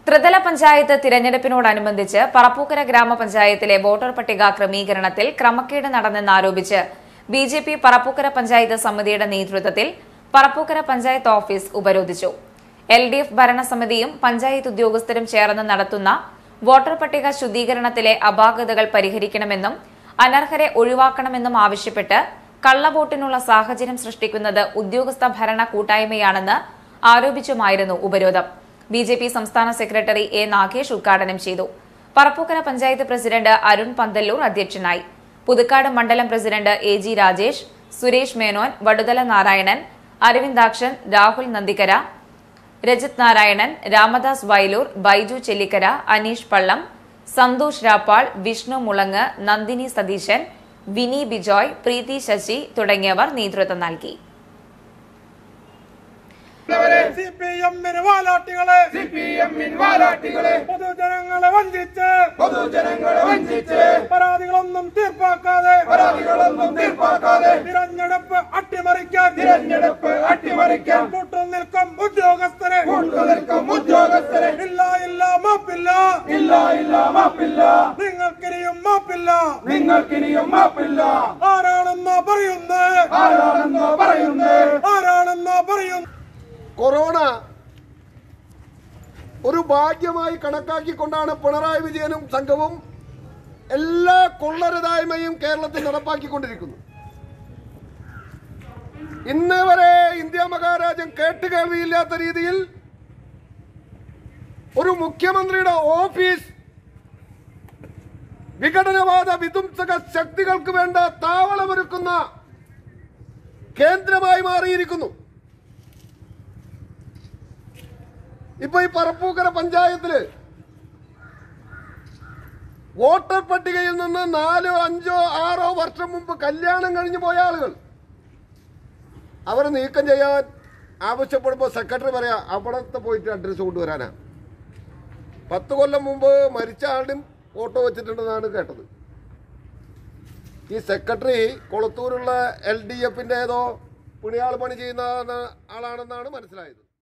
ത്രിതല പഞ്ചായത്ത് തിരഞ്ഞെടുപ്പിനോടനുബന്ധിച്ച് പറപ്പൂക്കര ഗ്രാമപഞ്ചായത്തിലെ വോട്ടർ പട്ടിക ക്രമീകരണത്തിൽ ക്രമക്കേട് നടന്നെന്നാരോപിച്ച് B J P Parappukkara panchayat സമിതിയുടെ നേതൃത്വത്തിൽ പറപ്പൂക്കര പഞ്ചായത്ത് ഓഫീസ് ഉപരോധിച്ചു എൽ ഡി എഫ് ഭരണസമിതിയും പഞ്ചായത്ത് ഉദ്യോഗസ്ഥരും ചേർന്ന് നടത്തുന്ന വോട്ടർ പട്ടിക ശുദ്ധീകരണത്തിലെ അപാകതകൾ പരിഹരിക്കണമെന്നും അനർഹരെ ഒഴിവാക്കണമെന്നും ആവശ്യപ്പെട്ട് കള്ളവോട്ടിനുള്ള സാഹചര്യം സൃഷ്ടിക്കുന്നത് ഉദ്യോഗസ്ഥ ഭരണ കൂട്ടായ്മയാണെന്ന് ആരോപിച്ചുമായിരുന്നു ഉപരോധം ബി ജെ പി സംസ്ഥാന സെക്രട്ടറി എ നാഗേഷ് ഉദ്ഘാടനം ചെയ്തു പറപ്പൂക്കര പഞ്ചായത്ത് പ്രസിഡന്റ് അരുൺ പന്തല്ലൂർ അധ്യക്ഷനായി പുതുക്കാട് മണ്ഡലം president A G Rajesh Suresh Menon Vaduthala Narayanan Aravindakshan Rahul Nandikkara Rajith Narayanan Ramadas Vayaloor Baiju Chellikkara Aneesh Pallam Santhosh Rappal Vishnu Mulangu Nandini Satheesan Vini Bijoy Preethi Sasi തുടങ്ങിയവർ നേതൃത്വം നൽകി സി പി എമ്മിന് വാലാട്ടികളെ സി പി എമ്മിൻ വാലാട്ടികളെ പൊതുജനങ്ങളെ വഞ്ചിച്ച് പൊതുജനങ്ങളെ വഞ്ചിച്ച് പരാതികളൊന്നും തീർപ്പാക്കാതെ പരാതികളൊന്നും തീർപ്പാക്കാതെ തിരഞ്ഞെടുപ്പ് അട്ടിമറിക്കാൻ തിരഞ്ഞെടുപ്പ് അട്ടിമറിക്കാൻ കൂട്ടു നിൽക്കും ഉദ്യോഗസ്ഥരെ കൂട്ടുനിൽക്കും ഉദ്യോഗസ്ഥരെ ഇല്ല ഇല്ല മാപ്പില്ല ഇല്ല ഇല്ല മാപ്പില്ല നിങ്ങൾക്കിനിയും മാപ്പില്ല നിങ്ങൾക്കിനിയും മാപ്പില്ല ആരാണെന്നാ പറയുന്നത് ആരാണെന്നോ പറയുന്നേ ആരാണെന്നാ പറയുന്നത് കൊറോണ ഒരു ഭാഗ്യമായി കണക്കാക്കിക്കൊണ്ടാണ് പിണറായി വിജയനും സംഘവും എല്ലാ കൊള്ളരുതായ്മയും കേരളത്തിൽ നടപ്പാക്കിക്കൊണ്ടിരിക്കുന്നത് ഇന്ന് വരെ ഇന്ത്യ മഹാരാജ്യം കേട്ടുകേൾവിയില്ലാത്ത രീതിയിൽ ഒരു മുഖ്യമന്ത്രിയുടെ ഓഫീസ് വിഘടനവാദ വിധ്വംസക ശക്തികൾക്ക് വേണ്ട താവളമൊരുക്കുന്ന കേന്ദ്രമായി മാറിയിരിക്കുന്നു ഇപ്പൊ ഈ പറപ്പൂക്കര പഞ്ചായത്തില് വോട്ടർ പട്ടികയിൽ നിന്ന് നാലോ അഞ്ചോ ആറോ വർഷം മുമ്പ് കല്യാണം കഴിഞ്ഞു പോയ ആളുകൾ അവർ നീക്കം ചെയ്യാൻ ആവശ്യപ്പെടുമ്പോൾ സെക്രട്ടറി പറയാ അവിടത്തെ പോയിട്ട് അഡ്രസ്സ് കൊണ്ടുവരാനാ പത്ത് കൊല്ലം മുമ്പ് മരിച്ച ആളുടെയും ഫോട്ടോ വെച്ചിട്ടുണ്ടെന്നാണ് കേട്ടത് ഈ സെക്രട്ടറി കൊളത്തൂരുള്ള എൽ ഡി എഫിന്റെ ഏതോ പുണിയാൾ പണി ചെയ്യുന്ന ആളാണെന്നാണ് മനസ്സിലായത്